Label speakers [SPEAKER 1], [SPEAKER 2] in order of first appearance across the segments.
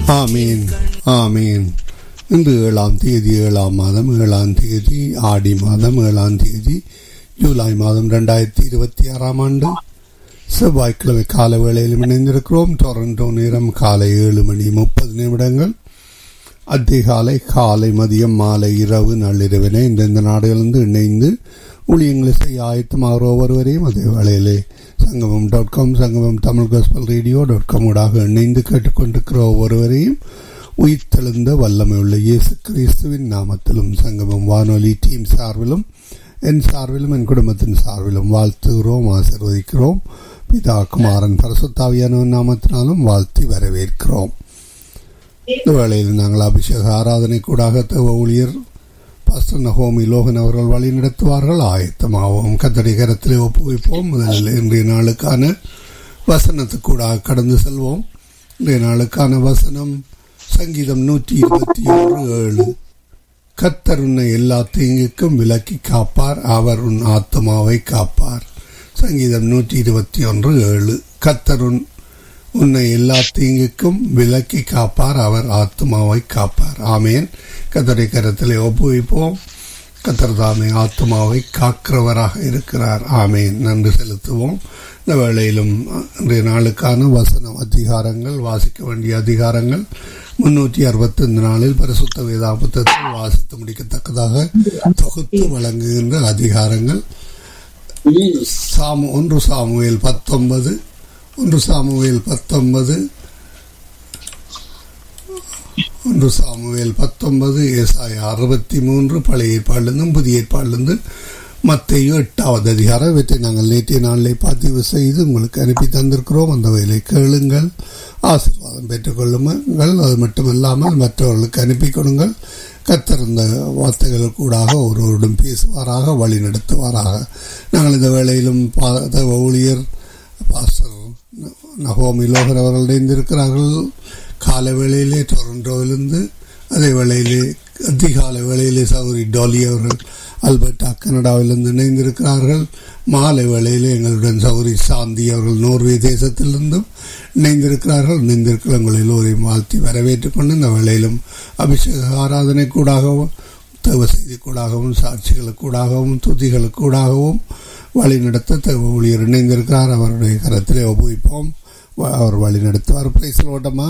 [SPEAKER 1] ஆமீன் ஆமீன் இன்று ஏழாம் தேதி ஏழாம் மாதம் ஏழாம் தேதி ஆடி மாதம் ஏழாம் தேதி ஜூலை மாதம் ரெண்டாயிரத்தி இருபத்தி ஆறாம் ஆண்டு செவ்வாய்க்கிழமை கால வேளையில் இணைந்திருக்கிறோம் டொரண்டோ நேரம் காலை ஏழு மணி முப்பது நிமிடங்கள் அதிகாலை காலை மதியம் மாலை இரவு நள்ளிரவினை இந்தந்த நாடுகளிலிருந்து இணைந்து ஊழியங்களை செய்ய ஆயத்தமாகிற ஒவ்வொருவரையும் அதே வேளையிலே சங்கமம் dot com Sangamam Tamil gospel radio dot com ஊடாக இணைந்து கேட்டுக்கொண்டிருக்கிற ஒவ்வொருவரையும் உயிர்த்தெழுந்த வல்லமை உள்ள இயேசு கிறிஸ்துவின் நாமத்திலும் சங்கமம் வானொலி டீம் சார்பிலும் என் சார்பிலும் என் குடும்பத்தின் சார்பிலும் வாழ்த்துகிறோம் ஆசிர்வதிக்கிறோம் பிதா குமாரன் பரசுத்தாவியானவன் நாமத்தினாலும் வாழ்த்தி வரவேற்கிறோம் இந்த வேளையில் நாங்கள் அபிஷேக ஆராதனை கூடாக தவ ஊழியர் பாஸ்டர் நகோமி லோகன் அவர்கள் வழி நடத்துவார்கள் ஆயத்தமாகவும் கத்தடி கரத்திலே ஒப்புவிப்போம் முதலில் இன்றைய நாளுக்கான வசனத்துக்கூடாக கடந்து செல்வோம் இன்றைய நாளுக்கான வசனம் சங்கீதம் நூற்றி இருபத்தி ஆறு ஏழு கத்தர் உன்னை எல்லா தீங்குக்கும் விலக்கி காப்பார் அவர் உன் ஆத்மாவை காப்பார் சங்கீதம் நூற்றி இருபத்தி ஒன்று ஏழு கத்தர் உன் உன்னை எல்லா தீங்குக்கும் விலக்கி காப்பார் அவர் ஆத்மாவை காப்பார் ஆமேன் கத்தரை கரத்திலே ஒப்புவிப்போம் கத்தர் தாமே ஆத்மாவை காக்கிறவராக இருக்கிறார் ஆமேன் நன்றி செலுத்துவோம் இந்த வேளையிலும் இன்றைய நாளுக்கான வசனம் அதிகாரங்கள் வாசிக்க வேண்டிய அதிகாரங்கள் முன்னூற்றி அறுபத்தைந்து நாளில் பரிசுத்த வேதா புத்தகத்தில் வாசித்து முடிக்கத்தக்கதாக தொகுத்து வழங்குகின்ற அதிகாரங்கள் சாமு ஒன்று சாமுவேல் பத்தொன்பது ஒன்று சாமுவேல் பத்தொன்பது ஒன்று சாமுவேல் பத்தொன்பது ஏசாய அறுபத்தி மூன்று பழைய ஏற்பாடிலிருந்தும் புதிய ஏற்பாடிலிருந்து மத்தையோ எட்டாவது அதிகாரம் இவற்றை நாங்கள் நேற்றைய நாளிலே பதிவு செய்து உங்களுக்கு அனுப்பி தந்திருக்கிறோம் அந்த வேலை கேளுங்கள் ஆசீர்வாதம் பெற்றுக்கொள்ளுங்கள் அது மட்டுமல்லாமல் மற்றவர்களுக்கு அனுப்பி கொடுங்கள் கத்திருந்த வார்த்தைகள் கூடாக ஒருவருடன் பேசுவாராக வழி நடத்துவாராக நாங்கள் இந்த வேளையிலும் ஊழியர் பாஸ்டர் நகோமி லோகர் அவர்கள் இணைந்திருக்கிறார்கள் காலை வேளையிலே டொரண்டோவிலிருந்து அதே வேளையிலே அதிகாலை வேளையிலே சௌரி டோலி அவர்கள் அல்பர்டா கனடாவிலிருந்து இணைந்திருக்கிறார்கள் மாலை வேளையிலே எங்களுடன் சௌரி சாந்தி அவர்கள் நோர்வே தேசத்திலிருந்தும் இணைந்திருக்கிறார்கள் இணைந்திருக்கிற உங்கள் எல்லோரையும் வாழ்த்தி வரவேற்றுக் கொண்டு இந்த வேளையிலும் அபிஷேக ஆராதனை கூடாகவும் தேவ செய்தி கூடாகவும் சாட்சிகளுக்கூடாகவும் துதிகளுக்கூடாகவும் வழி நடத்த தேவ ஊழியர் இணைந்திருக்கிறார் அவருடைய கரத்திலே ஒப்புவிப்போம் அவர் வழி நடத்துவார் பிரைஸ் ஓட்டமா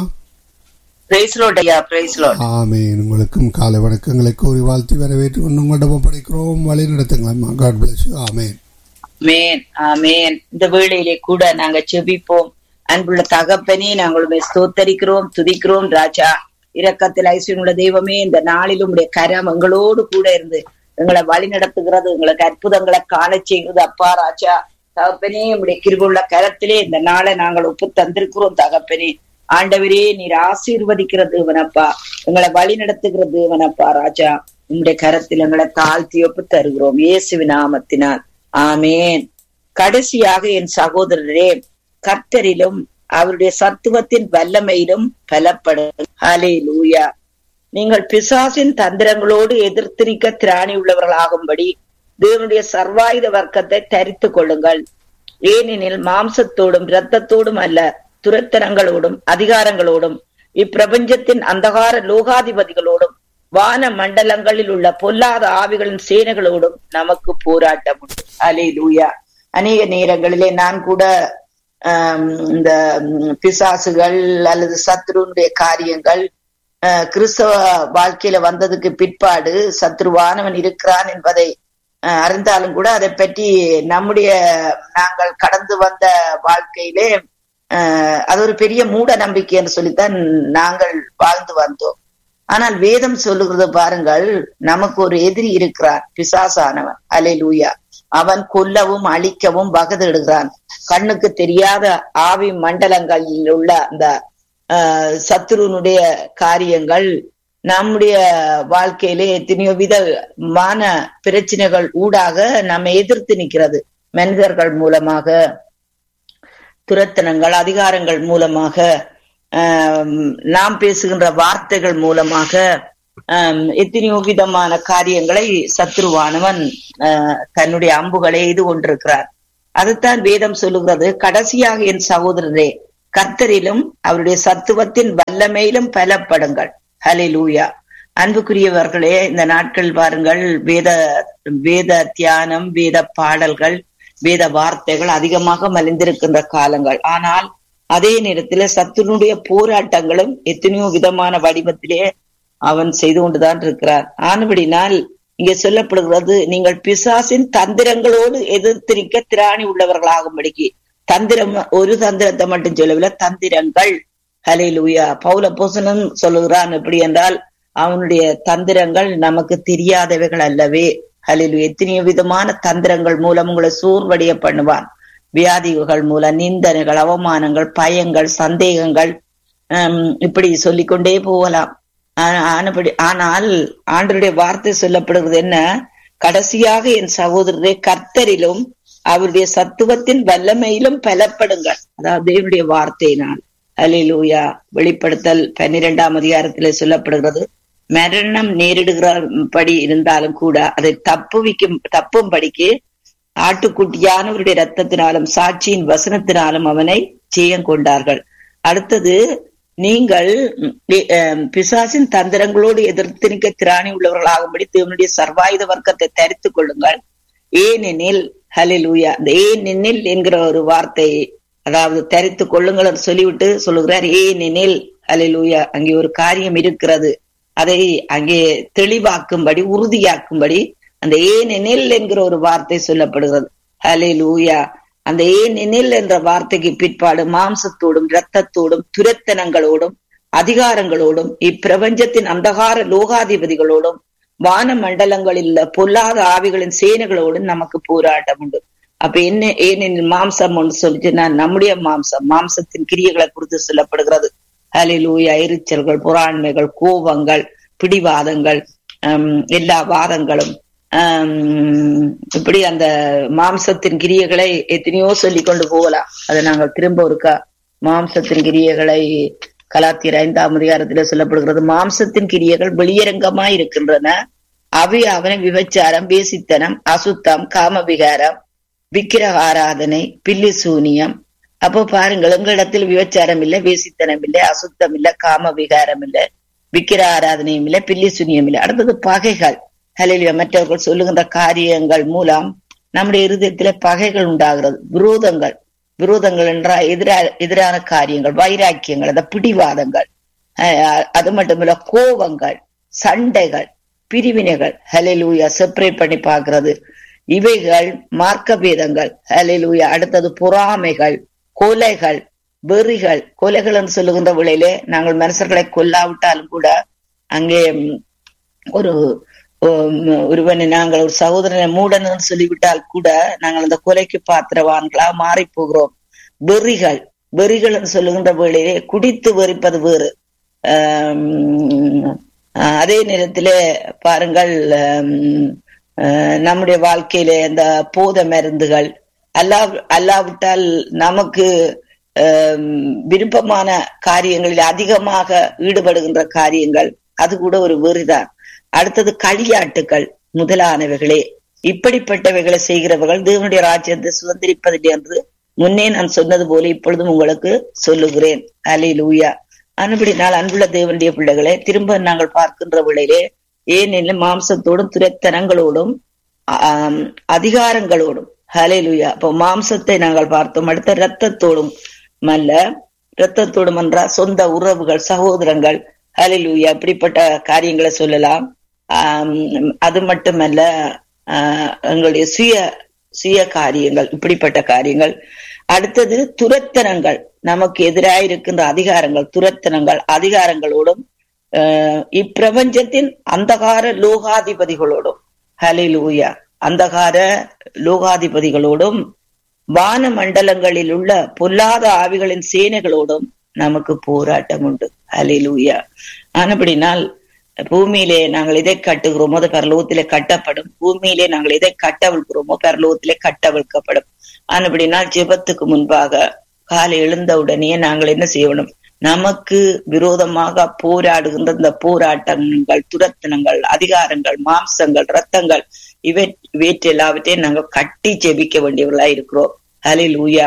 [SPEAKER 1] ஆமேன் உங்களுக்கும் காலை வணக்கங்களை கூறி வாழ்த்தி வரவேற்று கொண்டு உங்களிடம் படைக்கிறோம் வழி நடத்துங்களா God bless you amen
[SPEAKER 2] amen amen இந்த வேளையிலே கூட நாங்க செபிப்போம் அன்புள்ள தகப்பனே நாங்களுமே ஸ்தோத்தரிக்கிறோம் துதிக்கிறோம் ராஜா இரக்கத்தில் ஐஸ்வர்யுள்ள தெய்வமே இந்த நாளிலும் உடைய கரம் எங்களோடு கூட இருந்து எங்களை வழி நடத்துகிறது எங்களுக்கு அற்புதங்களை காண செய்கிறது அப்பா ராஜா தகப்பனே உடைய கிருபுள்ள கரத்திலே இந்த நாளை நாங்கள் ஒப்பு தந்திருக்கிறோம் தகப்பனே ஆண்டவரே நீர் ஆசீர்வதிக்கிற தேவனப்பா எங்களை வழி நடத்துகிற தேவனப்பா ராஜா உங்களுடைய கரத்தில் எங்களை தாழ்த்தி ஒப்பு தருகிறோம் இயேசுவி நாமத்தினால் ஆமேன் கடைசியாக என் சகோதரரே கர்த்தரிலும் அவருடைய சத்துவத்தின் வல்லமையிலும் பலப்படும் ஹலே லூயா நீங்கள் பிசாசின் தந்திரங்களோடு எதிர்த்திருக்க திராணி உள்ளவர்களாகும்படி தேவனுடைய சர்வாயுத வர்க்கத்தை தரித்து கொள்ளுங்கள் ஏனெனில் மாம்சத்தோடும் இரத்தத்தோடும் அல்ல துரத்தனங்களோடும் அதிகாரங்களோடும் இப்பிரபஞ்சத்தின் அந்தகார லோகாதிபதிகளோடும் வான மண்டலங்களில் உள்ள பொல்லாத ஆவிகளின் சேனைகளோடும் நமக்கு போராட்டம் உண்டு அலே லூயா அநேக நேரங்களிலே நான் கூட இந்த பிசாசுகள் அல்லது சத்ருனுடைய காரியங்கள் கிறிஸ்தவ வாழ்க்கையில வந்ததுக்கு பிற்பாடு சத்ருவானவன் இருக்கிறான் என்பதை அறிந்தாலும் கூட அதை பற்றி நம்முடைய நாங்கள் கடந்து வந்த வாழ்க்கையிலே அது ஒரு பெரிய மூட நம்பிக்கை என்று சொல்லித்தான் நாங்கள் வாழ்ந்து வந்தோம் ஆனால் வேதம் சொல்லுகிறது பாருங்கள் நமக்கு ஒரு எதிரி இருக்கிறான் பிசாசானவன் அலை லூயா அவன் கொல்லவும் அழிக்கவும் வகதிடுகிறான் கண்ணுக்கு தெரியாத ஆவி மண்டலங்களில் உள்ள அந்த சத்ருனுடைய காரியங்கள் நம்முடைய வாழ்க்கையிலே எத்தனையோ விதமான பிரச்சனைகள் ஊடாக நம்ம எதிர்த்து நிற்கிறது மனிதர்கள் மூலமாக துரத்தனங்கள் அதிகாரங்கள் மூலமாக நாம் பேசுகின்ற வார்த்தைகள் மூலமாக எத்தனையோ விதமான காரியங்களை சத்ருவானவன் தன்னுடைய அம்புகளை எய்து கொண்டிருக்கிறார் அதுதான் வேதம் சொல்லுகிறது கடைசியாக என் சகோதரரே கர்த்தரிலும் அவருடைய சத்துவத்தின் வல்லமையிலும் பலப்படுங்கள் ஹலே லூயா அன்புக்குரியவர்களே இந்த நாட்கள் பாருங்கள் வேத வேத தியானம் வேத பாடல்கள் வேத வார்த்தைகள் அதிகமாக மலிந்திருக்கின்ற காலங்கள் ஆனால் அதே நேரத்துல சத்துனுடைய போராட்டங்களும் எத்தனையோ விதமான வடிவத்திலே அவன் செய்து கொண்டுதான் இருக்கிறார் ஆனபடினால் இங்கே சொல்லப்படுகிறது நீங்கள் பிசாசின் தந்திரங்களோடு எதிர்த்திருக்க திராணி உள்ளவர்களாகும்படிக்கு தந்திரம் ஒரு தந்திரத்தை மட்டும் சொல்லவில்லை தந்திரங்கள் ஹலே லூயா பௌல போசனன் சொல்லுகிறான் எப்படி என்றால் அவனுடைய தந்திரங்கள் நமக்கு தெரியாதவைகள் அல்லவே ஹலிலு எத்தனையோ விதமான தந்திரங்கள் மூலம் உங்களை சோர்வடைய பண்ணுவான் வியாதிகள் மூலம் நிந்தனைகள் அவமானங்கள் பயங்கள் சந்தேகங்கள் இப்படி சொல்லிக்கொண்டே போகலாம் ஆனபடி ஆனால் ஆண்டருடைய வார்த்தை சொல்லப்படுகிறது என்ன கடைசியாக என் சகோதரரை கர்த்தரிலும் அவருடைய சத்துவத்தின் வல்லமையிலும் பலப்படுங்கள் அதாவது தேவனுடைய வார்த்தையினால் அலிலூயா வெளிப்படுத்தல் பன்னிரெண்டாம் அதிகாரத்திலே சொல்லப்படுகிறது மரணம் நேரிடுகிறபடி இருந்தாலும் கூட அதை தப்புவிக்கும் தப்பும்படிக்கு ஆட்டுக்குட்டியானவருடைய ரத்தத்தினாலும் சாட்சியின் வசனத்தினாலும் அவனை ஜெயம் கொண்டார்கள் அடுத்தது நீங்கள் பிசாசின் தந்திரங்களோடு எதிர்த்து நிற்க திராணி உள்ளவர்களாகும்படி தேவனுடைய சர்வாயுத வர்க்கத்தை தரித்துக் கொள்ளுங்கள் ஏனெனில் ஹலிலூயா அந்த ஏனெனில் என்கிற ஒரு வார்த்தை அதாவது தரித்து கொள்ளுங்கள் சொல்லிவிட்டு சொல்லுகிறார் ஏனெனில் ஹலிலூயா அங்கே ஒரு காரியம் இருக்கிறது அதை அங்கே தெளிவாக்கும்படி உறுதியாக்கும்படி அந்த ஏனெனில் என்கிற ஒரு வார்த்தை சொல்லப்படுகிறது ஹலே லூயா அந்த ஏனெனில் என்ற வார்த்தைக்கு பிற்பாடு மாம்சத்தோடும் இரத்தத்தோடும் துரத்தனங்களோடும் அதிகாரங்களோடும் இப்பிரபஞ்சத்தின் அந்தகார லோகாதிபதிகளோடும் வான மண்டலங்களில் பொல்லாத ஆவிகளின் சேனைகளோடும் நமக்கு போராட்டம் உண்டு அப்ப என்ன ஏனெனில் மாம்சம் ஒன்று சொல்லிச்சுன்னா நம்முடைய மாம்சம் மாம்சத்தின் கிரியைகளை குறித்து சொல்லப்படுகிறது ஹலிலூயா எரிச்சல்கள் புறாண்மைகள் கோபங்கள் பிடிவாதங்கள் எல்லா வாதங்களும் இப்படி அந்த மாம்சத்தின் கிரியைகளை எத்தனையோ சொல்லி கொண்டு போகலாம் அதை நாங்கள் திரும்ப ஒருக்கா மாம்சத்தின் கிரியைகளை கலாத்தியர் ஐந்தாம் அதிகாரத்துல சொல்லப்படுகிறது மாம்சத்தின் கிரியைகள் வெளியரங்கமாய் இருக்கின்றன அவை அவனை விபச்சாரம் பேசித்தனம் அசுத்தம் காமவிகாரம் விக்கிரக ஆராதனை பில்லி சூனியம் அப்போ பாருங்கள் எங்களிடத்தில் விபச்சாரம் இல்லை வேசித்தனம் இல்லை அசுத்தம் இல்லை காம விகாரம் இல்லை விக்கிர ஆராதனையும் இல்லை பில்லி சுனியம் இல்லை அடுத்தது பகைகள் ஹலிலிய மற்றவர்கள் சொல்லுகின்ற காரியங்கள் மூலம் நம்முடைய இருதயத்திலே பகைகள் உண்டாகிறது விரோதங்கள் விரோதங்கள் என்றால் எதிரா எதிரான காரியங்கள் வைராக்கியங்கள் அந்த பிடிவாதங்கள் அது மட்டுமில்ல கோபங்கள் சண்டைகள் பிரிவினைகள் ஹலிலூயா செப்பரேட் பண்ணி பார்க்கிறது இவைகள் மார்க்க பேதங்கள் ஹலிலூயா அடுத்தது பொறாமைகள் கொலைகள் வெறிகள் கொலைகள் என்று சொல்லுகின்ற விளையிலே நாங்கள் மனுஷர்களை கொல்லாவிட்டாலும் கூட அங்கே ஒரு ஒருவனை நாங்கள் ஒரு சகோதரனை மூடன்னு சொல்லிவிட்டால் கூட நாங்கள் அந்த கொலைக்கு பாத்திரவான்களா மாறி போகிறோம் வெறிகள் வெறிகள் என்று சொல்லுகின்ற வேளையிலே குடித்து வெறிப்பது வேறு அதே நேரத்திலே பாருங்கள் நம்முடைய வாழ்க்கையில இந்த போத மருந்துகள் அல்லா அல்லாவிட்டால் நமக்கு விருப்பமான காரியங்களில் அதிகமாக ஈடுபடுகின்ற காரியங்கள் அது கூட ஒரு வெறிதான் அடுத்தது களியாட்டுகள் முதலானவைகளே இப்படிப்பட்டவைகளை செய்கிறவர்கள் தேவனுடைய ராஜ்யத்தை சுதந்திரிப்பதில்லை என்று முன்னே நான் சொன்னது போல இப்பொழுதும் உங்களுக்கு சொல்லுகிறேன் அலை லூயா அன்படினால் அன்புள்ள தேவனுடைய பிள்ளைகளே திரும்ப நாங்கள் பார்க்கின்ற விளையிலே ஏனெனில் மாம்சத்தோடும் துரைத்தனங்களோடும் அதிகாரங்களோடும் ஹலேலுயா அப்போ மாம்சத்தை நாங்கள் பார்த்தோம் அடுத்த ரத்தத்தோடும் அல்ல ரத்தத்தோடும் என்றா சொந்த உறவுகள் சகோதரங்கள் ஹலிலூயா அப்படிப்பட்ட காரியங்களை சொல்லலாம் அது மட்டுமல்ல எங்களுடைய சுய சுய காரியங்கள் இப்படிப்பட்ட காரியங்கள் அடுத்தது துரத்தனங்கள் நமக்கு எதிராக இருக்கின்ற அதிகாரங்கள் துரத்தனங்கள் அதிகாரங்களோடும் இப்பிரபஞ்சத்தின் அந்தகார லோகாதிபதிகளோடும் ஹலிலூயா அந்தகார லோகாதிபதிகளோடும் வான மண்டலங்களில் உள்ள பொல்லாத ஆவிகளின் சேனைகளோடும் நமக்கு போராட்டம் உண்டு அலிலூயா ஆனபடினால் பூமியிலே நாங்கள் எதை கட்டுகிறோமோ அது பரலோகத்திலே கட்டப்படும் பூமியிலே நாங்கள் எதை கட்டவிழ்கிறோமோ பரலோகத்திலே கட்டவிழ்க்கப்படும் ஆனபடினால் ஜெபத்துக்கு முன்பாக காலை எழுந்தவுடனே நாங்கள் என்ன செய்யணும் நமக்கு விரோதமாக போராடுகின்ற இந்த போராட்டங்கள் துரத்தனங்கள் அதிகாரங்கள் மாம்சங்கள் ரத்தங்கள் இவை இவற்றை எல்லாவற்றையும் நாங்கள் கட்டி ஜெபிக்க வேண்டியவர்களா இருக்கிறோம் ஹலில் ஊயா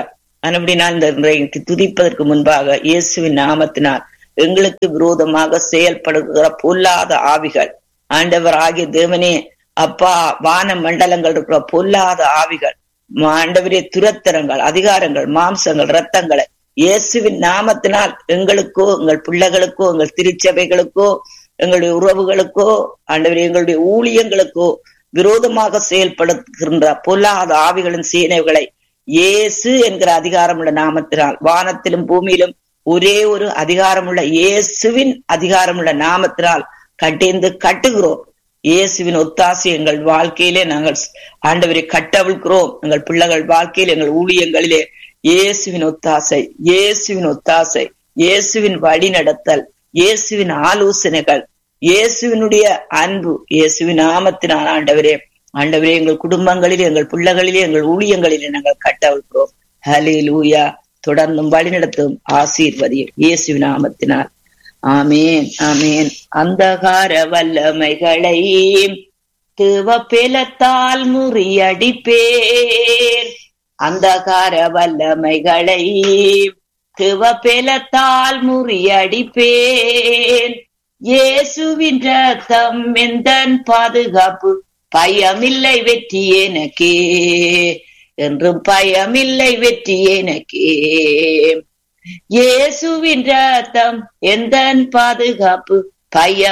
[SPEAKER 2] மறுபடினால் இந்த இன்றைக்கு துதிப்பதற்கு முன்பாக இயேசுவின் நாமத்தினால் எங்களுக்கு விரோதமாக செயல்படுகிற பொல்லாத ஆவிகள் ஆண்டவர் ஆகிய தேவனே அப்பா வான மண்டலங்கள் இருக்கிற பொல்லாத ஆவிகள் ஆண்டவரே துரத்தரங்கள் அதிகாரங்கள் மாம்சங்கள் ரத்தங்களை இயேசுவின் நாமத்தினால் எங்களுக்கோ எங்கள் பிள்ளைகளுக்கோ எங்கள் திருச்சபைகளுக்கோ எங்களுடைய உறவுகளுக்கோ ஆண்டவரே எங்களுடைய ஊழியங்களுக்கோ விரோதமாக செயல்படுகின்ற பொல்லாத ஆவிகளின் சேனைகளை இயேசு என்கிற அதிகாரமுள்ள நாமத்தினால் வானத்திலும் பூமியிலும் ஒரே ஒரு அதிகாரமுள்ள இயேசுவின் அதிகாரமுள்ள நாமத்தினால் கட்டிந்து கட்டுகிறோம் இயேசுவின் ஒத்தாசை எங்கள் வாழ்க்கையிலே நாங்கள் ஆண்டவரை கட்டவிழ்கிறோம் எங்கள் பிள்ளைகள் வாழ்க்கையில் எங்கள் ஊழியங்களிலே இயேசுவின் ஒத்தாசை இயேசுவின் ஒத்தாசை இயேசுவின் வழி நடத்தல் இயேசுவின் ஆலோசனைகள் இயேசுவினுடைய அன்பு இயேசுவின் நாமத்தினால் ஆண்டவரே ஆண்டவரே எங்கள் குடும்பங்களிலே எங்கள் பிள்ளைகளிலே எங்கள் ஊழியங்களிலே நாங்கள் கட்டவிழ்கிறோம் ஹலே லூயா தொடர்ந்தும் வழிநடத்தும் ஆசீர்வதியும் இயேசுவின் நாமத்தினால் ஆமேன் ஆமேன் அந்தகார வல்லமைகளை திருவப்பெலத்தால் முறியடிப்பேன் அந்தகார வல்லமைகளை திருவப்பெலத்தால் முறியடிப்பேன் இயேசுவின் ரத்தம் எந்தன் பாதுகாப்பு பயமில்லை வெற்றி எனக்கே என்றும் பயமில்லை வெற்றி எனக்கே இயேசுவின் ரத்தம் எந்தன் பாதுகாப்பு பயம்